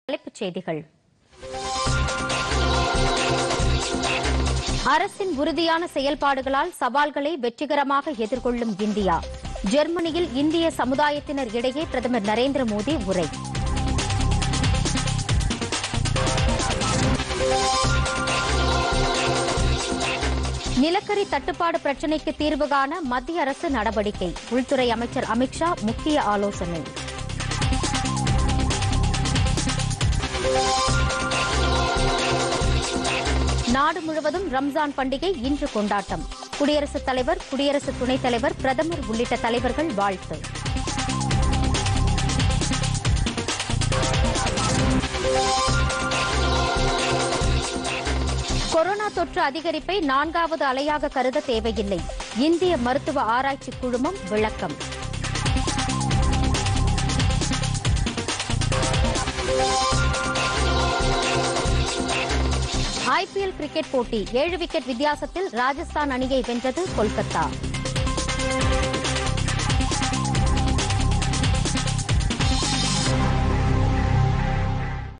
தலைப்புச் செய்திகள் அரசின் உறுதியான செயல்பாடுகளால் சவால்களை வெற்றிகரமாக எதிர்கொள்ளும் இந்தியா ஜெர்மனியில் இந்திய சமுதாயத்தினர் இடையே பிரதமர் நரேந்திர மோடி உரை நிலக்கரி தட்டுப்பாடு பிரச்சினைக்கு தீர்வு காண மத்திய அரசு நடவடிக்கை உள்துறை அமைச்சர் அமித்ஷா முக்கிய ஆலோசனை நாடு முழுவதும் ரம்ஜான் பண்டிகை இன்று கொண்டாட்டம் குடியரசுத் தலைவர் குடியரசு துணைத் தலைவர் பிரதமர் உள்ளிட்ட தலைவர்கள் வாழ்த்து கொரோனா தொற்று அதிகரிப்பை நான்காவது அலையாக கருத தேவையில்லை இந்திய மருத்துவ ஆராய்ச்சி குழுமம் விளக்கம் ஐபிஎல் கிரிக்கெட் போட்டி ஏழு விக்கெட் வித்தியாசத்தில் ராஜஸ்தான் அணியை வென்றது கொல்கத்தா